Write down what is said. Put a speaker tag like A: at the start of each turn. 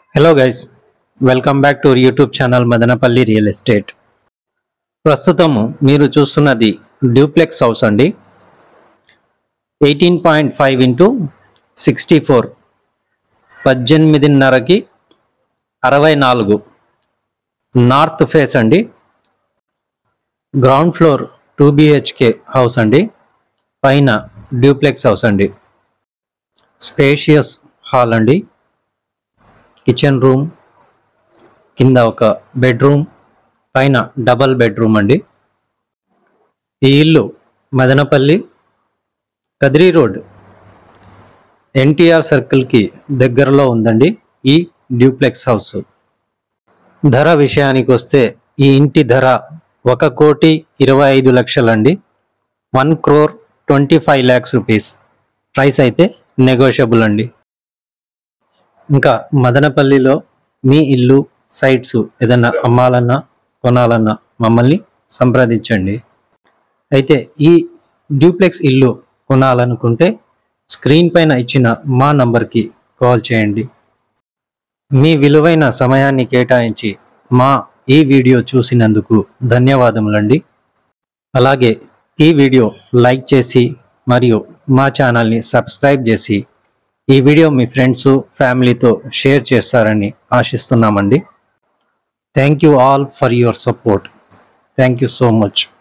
A: hello guys welcome back to YouTube channel Madanapalli real estate ప్రస్తుతము మీరు చూస్తున్నది డ్యూప్లెక్స్ హౌస్ అండి eighteen point five into sixty four పద్దెనిమిదిన్నరకి అరవై నాలుగు నార్త్ ఫేస్ అండి ground floor two BHK house అండి పైన డ్యూప్లెక్స్ హౌస్ అండి స్పేషియస్ హాల్ అండి కిచెన్ రూమ్ కింద ఒక బెడ్రూమ్ పైన డబల్ బెడ్రూమ్ అండి ఈ ఇల్లు మదనపల్లి కదిరి రోడ్ ఎన్టీఆర్ సర్కిల్కి దగ్గరలో ఉందండి ఈ డ్యూప్లెక్స్ హౌస్ ధర విషయానికి వస్తే ఈ ఇంటి ధర ఒక కోటి ఇరవై ఐదు లక్షలండి one crore twenty five lakhs rupees price అయితే నెగోషియబుల్ అండి ఇంకా మదనపల్లిలో మీ ఇల్లు సైట్స్ ఏదైనా అమ్మాలన్నా కొనాలన్నా మమ్మల్ని సంప్రదించండి అయితే ఈ డ్యూప్లెక్స్ ఇల్లు కొనాలనుకుంటే స్క్రీన్ పైన ఇచ్చిన మా నంబర్కి కాల్ చేయండి మీ విలువైన సమయాన్ని కేటాయించి మా ఈ వీడియో చూసినందుకు ధన్యవాదములండి అలాగే ఈ వీడియో లైక్ చేసి మరియు మా ఛానల్ని సబ్స్క్రైబ్ చేసి ఈ వీడియో మీ ఫ్రెండ్స్ ఫ్యామిలీతో షేర్ చేస్తారని ఆశిస్తున్నామండి thank you all for your support thank you so much